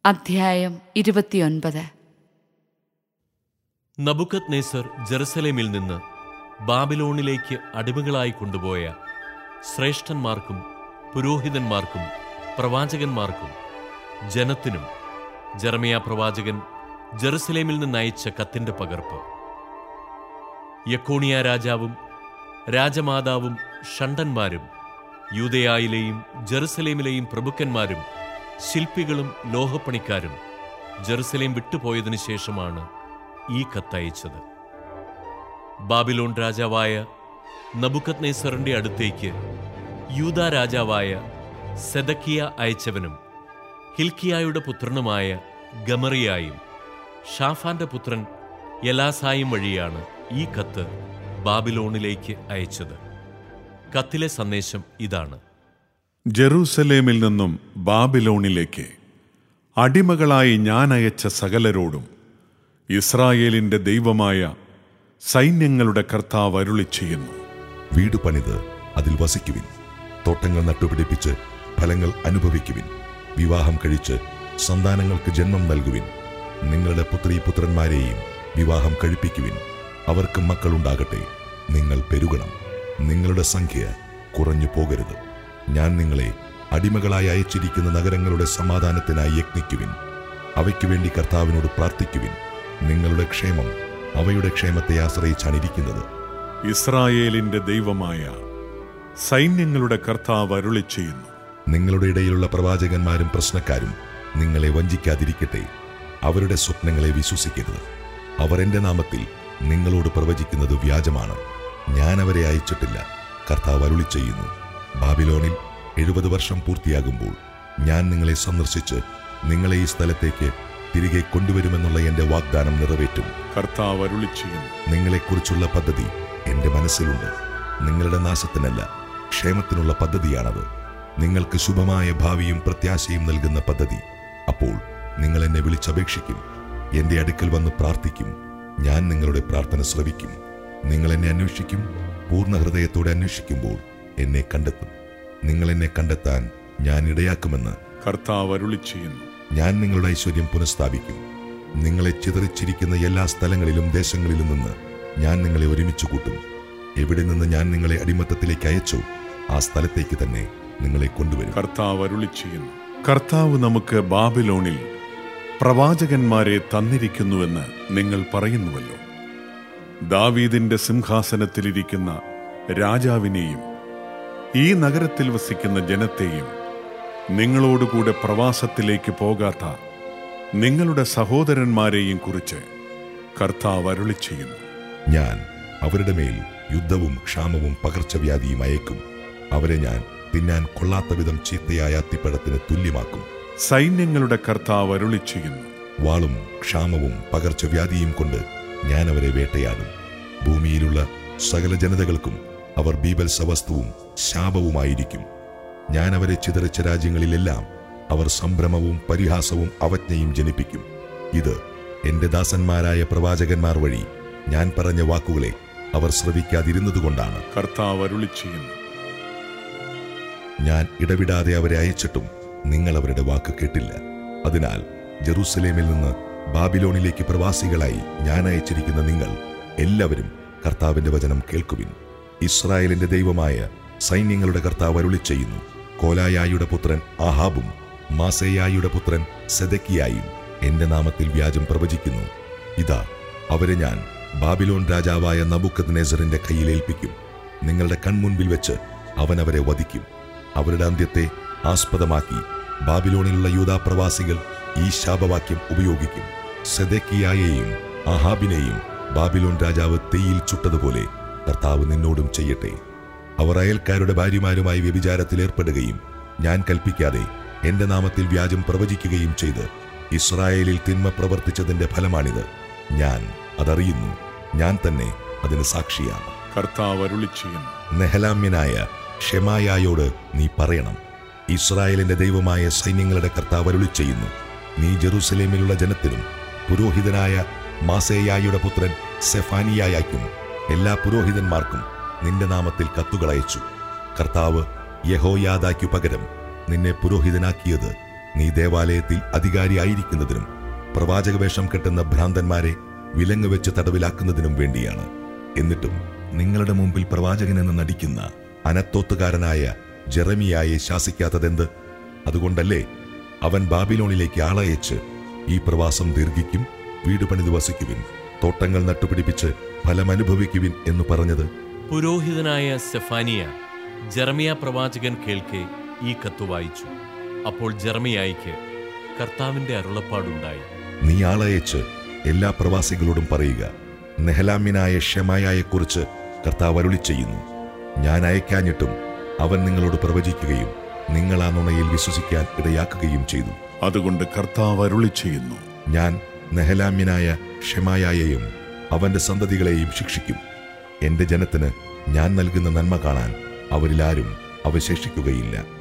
അധ്യായം ഇരുപത്തിയൊൻപത് നബുക്കത് നേസർ ജെറുസലേമിൽ നിന്ന് ബാബിലോണിലേക്ക് അടിമകളായി കൊണ്ടുപോയ ശ്രേഷ്ഠന്മാർക്കും പുരോഹിതന്മാർക്കും പ്രവാചകന്മാർക്കും ജനത്തിനും ജെറമിയ പ്രവാചകൻ ജെറുസലേമിൽ നിന്ന് അയച്ച കത്തിന്റെ പകർപ്പ് യക്കോണിയ രാജാവും രാജമാതാവും ഷണ്ടന്മാരും യൂതയായിലെയും ജെറുസലേമിലെയും പ്രഭുക്കന്മാരും ശില്പികളും ലോഹപ്പണിക്കാരും ജെറുസലേം വിട്ടുപോയതിനു ശേഷമാണ് ഈ കത്തയച്ചത് ബാബിലോൺ രാജാവായ നബുക്കത് നെസറിന്റെ അടുത്തേക്ക് യൂത രാജാവായ സെദക്കിയ അയച്ചവനും ഹിൽക്കിയായുടെ പുത്രനുമായ ഗമറിയായും ഷാഫാന്റെ പുത്രൻ യലാസായും വഴിയാണ് ഈ കത്ത് ബാബിലോണിലേക്ക് അയച്ചത് കത്തിലെ സന്ദേശം ഇതാണ് ജെറൂസലേമിൽ നിന്നും ബാബിലോണിലേക്ക് അടിമകളായി ഞാൻ അയച്ച സകലരോടും ഇസ്രായേലിന്റെ ദൈവമായ സൈന്യങ്ങളുടെ കർത്താവ് അരുളി ചെയ്യുന്നു വീട് പണിത് അതിൽ വസിക്കുവിൻ തോട്ടങ്ങൾ നട്ടുപിടിപ്പിച്ച് ഫലങ്ങൾ അനുഭവിക്കുവിൻ വിവാഹം കഴിച്ച് സന്താനങ്ങൾക്ക് ജന്മം നൽകുവിൻ നിങ്ങളുടെ പുത്രീ പുത്രന്മാരെയും വിവാഹം കഴിപ്പിക്കുവിൻ അവർക്ക് മക്കളുണ്ടാകട്ടെ നിങ്ങൾ പെരുകണം നിങ്ങളുടെ സംഖ്യ കുറഞ്ഞു പോകരുത് ഞാൻ നിങ്ങളെ അടിമകളായി അയച്ചിരിക്കുന്ന നഗരങ്ങളുടെ സമാധാനത്തിനായി യത്നിക്കുവിൻ അവയ്ക്കു വേണ്ടി കർത്താവിനോട് പ്രാർത്ഥിക്കുവിൻ നിങ്ങളുടെ ക്ഷേമം അവയുടെ ക്ഷേമത്തെ ആശ്രയിച്ചാണ് ഇരിക്കുന്നത് ഇസ്രായേലിന്റെ ദൈവമായ സൈന്യങ്ങളുടെ കർത്താവ് അരുളി ചെയ്യുന്നു നിങ്ങളുടെ ഇടയിലുള്ള പ്രവാചകന്മാരും പ്രശ്നക്കാരും നിങ്ങളെ വഞ്ചിക്കാതിരിക്കട്ടെ അവരുടെ സ്വപ്നങ്ങളെ വിശ്വസിക്കരുത് അവർ എന്റെ നാമത്തിൽ നിങ്ങളോട് പ്രവചിക്കുന്നത് വ്യാജമാണ് ഞാൻ അവരെ അയച്ചിട്ടില്ല കർത്താവ് അരുളി ചെയ്യുന്നു ബാബിലോണിൽ എഴുപത് വർഷം പൂർത്തിയാകുമ്പോൾ ഞാൻ നിങ്ങളെ സന്ദർശിച്ച് നിങ്ങളെ ഈ സ്ഥലത്തേക്ക് തിരികെ കൊണ്ടുവരുമെന്നുള്ള എന്റെ വാഗ്ദാനം നിറവേറ്റും കർത്താവ് അരുളി ചെയ്യുന്നു നിങ്ങളെക്കുറിച്ചുള്ള പദ്ധതി എന്റെ മനസ്സിലുണ്ട് നിങ്ങളുടെ നാശത്തിനല്ല ക്ഷേമത്തിനുള്ള പദ്ധതിയാണത് നിങ്ങൾക്ക് ശുഭമായ ഭാവിയും പ്രത്യാശയും നൽകുന്ന പദ്ധതി അപ്പോൾ നിങ്ങൾ എന്നെ വിളിച്ചപേക്ഷിക്കും എന്റെ അടുക്കൽ വന്ന് പ്രാർത്ഥിക്കും ഞാൻ നിങ്ങളുടെ പ്രാർത്ഥന ശ്രവിക്കും നിങ്ങൾ എന്നെ അന്വേഷിക്കും പൂർണ്ണ ഹൃദയത്തോടെ അന്വേഷിക്കുമ്പോൾ എന്നെ കണ്ടെത്തും നിങ്ങൾ എന്നെ കണ്ടെത്താൻ ഞാൻ ഇടയാക്കുമെന്ന് കർത്താവ് അരുളി ചെയ്യുന്നു ഞാൻ നിങ്ങളുടെ ഐശ്വര്യം പുനഃസ്ഥാപിക്കും നിങ്ങളെ ചിതറിച്ചിരിക്കുന്ന എല്ലാ സ്ഥലങ്ങളിലും ദേശങ്ങളിലും നിന്ന് ഞാൻ നിങ്ങളെ ഒരുമിച്ച് കൂട്ടും എവിടെ നിന്ന് ഞാൻ നിങ്ങളെ അടിമത്തത്തിലേക്ക് അയച്ചോ ആ സ്ഥലത്തേക്ക് തന്നെ നിങ്ങളെ കൊണ്ടുവരും കർത്താവ് അരുളി ചെയ്യുന്നു കർത്താവ് നമുക്ക് ബാബിലോണിൽ പ്രവാചകന്മാരെ തന്നിരിക്കുന്നുവെന്ന് നിങ്ങൾ പറയുന്നുവല്ലോ ദാവീദിന്റെ സിംഹാസനത്തിലിരിക്കുന്ന രാജാവിനെയും ഈ നഗരത്തിൽ വസിക്കുന്ന ജനത്തെയും നിങ്ങളോടുകൂടെ പ്രവാസത്തിലേക്ക് പോകാത്ത നിങ്ങളുടെ സഹോദരന്മാരെയും കുറിച്ച് കർത്താവ് അരുളി ചെയ്യുന്നു ഞാൻ അവരുടെ മേൽ യുദ്ധവും ക്ഷാമവും പകർച്ചവ്യാധിയും അയക്കും അവരെ ഞാൻ തിന്നാൻ കൊള്ളാത്ത വിധം ചീത്തയായ അത്തിപ്പഴത്തിന് തുല്യമാക്കും സൈന്യങ്ങളുടെ കർത്താവ് അരുളി ചെയ്യുന്നു വാളും ക്ഷാമവും പകർച്ചവ്യാധിയും കൊണ്ട് ഞാൻ അവരെ വേട്ടയാടും ഭൂമിയിലുള്ള സകല ജനതകൾക്കും അവർ ബീബൽസവസ്തുവും ശാപവുമായിരിക്കും ഞാൻ അവരെ ചിതറിച്ച രാജ്യങ്ങളിലെല്ലാം അവർ സംഭ്രമവും പരിഹാസവും അവജ്ഞയും ജനിപ്പിക്കും ഇത് എന്റെ ദാസന്മാരായ പ്രവാചകന്മാർ വഴി ഞാൻ പറഞ്ഞ വാക്കുകളെ അവർ ശ്രവിക്കാതിരുന്നതുകൊണ്ടാണ് കർത്താവ് അരുളി ചെയ്യുന്നു ഞാൻ ഇടവിടാതെ അവരെ അയച്ചിട്ടും നിങ്ങൾ അവരുടെ വാക്ക് കേട്ടില്ല അതിനാൽ ജെറൂസലേമിൽ നിന്ന് ബാബിലോണിലേക്ക് പ്രവാസികളായി ഞാൻ അയച്ചിരിക്കുന്ന നിങ്ങൾ എല്ലാവരും കർത്താവിന്റെ വചനം കേൾക്കുവിൻ ഇസ്രായേലിന്റെ ദൈവമായ സൈന്യങ്ങളുടെ കർത്താവ് അരുളി ചെയ്യുന്നു കോലായായുടെ പുത്രൻ ആഹാബും മാസേയായുടെ പുത്രൻ സെദക്കിയായും എന്റെ നാമത്തിൽ വ്യാജം പ്രവചിക്കുന്നു ഇതാ അവരെ ഞാൻ ബാബിലോൺ രാജാവായ നബുക്കത് നെസറിന്റെ കയ്യിൽ ഏൽപ്പിക്കും നിങ്ങളുടെ കൺമുൻപിൽ വെച്ച് അവൻ അവരെ വധിക്കും അവരുടെ അന്ത്യത്തെ ആസ്പദമാക്കി ബാബിലോണിലുള്ള യൂതാ പ്രവാസികൾ ഈ ശാപവാക്യം ഉപയോഗിക്കും സെദക്കിയായെയും അഹാബിനെയും ബാബിലോൺ രാജാവ് തെയ്യിൽ ചുട്ടതുപോലെ കർത്താവ് നിന്നോടും ചെയ്യട്ടെ അവർ അയൽക്കാരുടെ ഭാര്യമാരുമായി വ്യഭിചാരത്തിൽ ഏർപ്പെടുകയും ഞാൻ കൽപ്പിക്കാതെ എന്റെ നാമത്തിൽ വ്യാജം പ്രവചിക്കുകയും ചെയ്ത് ഇസ്രായേലിൽ തിന്മ പ്രവർത്തിച്ചതിന്റെ ഫലമാണിത് ഞാൻ അതറിയുന്നു ഞാൻ തന്നെ അതിന് സാക്ഷിയാണ് കർത്താവ് അരുളി ചെയ്യുന്നു നെഹലാമ്യനായ ഷെമായായോട് നീ പറയണം ഇസ്രായേലിന്റെ ദൈവമായ സൈന്യങ്ങളുടെ കർത്താവ് അരുളി ചെയ്യുന്നു നീ ജെറൂസലേമിലുള്ള ജനത്തിനും പുരോഹിതനായ മാസേയായുടെ പുത്രൻ സെഫാനിയായാക്കും എല്ലാ പുരോഹിതന്മാർക്കും നിന്റെ നാമത്തിൽ കത്തുകൾ അയച്ചു കർത്താവ് യഹോയാദാക്കു പകരം നിന്നെ പുരോഹിതനാക്കിയത് നീ ദേവാലയത്തിൽ അധികാരിയായിരിക്കുന്നതിനും പ്രവാചക വേഷം കെട്ടുന്ന ഭ്രാന്തന്മാരെ വിലങ്ങ് വെച്ച് തടവിലാക്കുന്നതിനും വേണ്ടിയാണ് എന്നിട്ടും നിങ്ങളുടെ മുമ്പിൽ പ്രവാചകനെന്ന് നടിക്കുന്ന അനത്തോത്തുകാരനായ ജെറമിയായെ ശാസിക്കാത്തതെന്ത് അതുകൊണ്ടല്ലേ അവൻ ബാബിലോണിലേക്ക് ആളയച്ച് ഈ പ്രവാസം ദീർഘിക്കും വീട് പണിത് വസിക്കുവിൻ തോട്ടങ്ങൾ നട്ടുപിടിപ്പിച്ച് ഫലമനുഭവിക്കുവിൻ എന്ന് പറഞ്ഞത് പുരോഹിതനായ സെഫാനിയ ജെറമിയ പ്രവാചകൻ കേൾക്കെ ഈ കത്ത് വായിച്ചു അപ്പോൾ ജെറമിയായിക്ക് കർത്താവിന്റെ അരുളപ്പാടുണ്ടായി നീ ആളയച്ച് എല്ലാ പ്രവാസികളോടും പറയുക നെഹലാമ്യനായ ഷെമായെക്കുറിച്ച് കർത്താവ് അരുളി ചെയ്യുന്നു ഞാൻ അയക്കാഞ്ഞിട്ടും അവൻ നിങ്ങളോട് പ്രവചിക്കുകയും നിങ്ങൾ ആ നുണയിൽ വിശ്വസിക്കാൻ ഇടയാക്കുകയും ചെയ്തു അതുകൊണ്ട് കർത്താവ് അരുളി ചെയ്യുന്നു ഞാൻ നെഹലാമ്യനായ ഷെമായെയും അവന്റെ സന്തതികളെയും ശിക്ഷിക്കും എന്റെ ജനത്തിന് ഞാൻ നൽകുന്ന നന്മ കാണാൻ അവരിലാരും അവശേഷിക്കുകയില്ല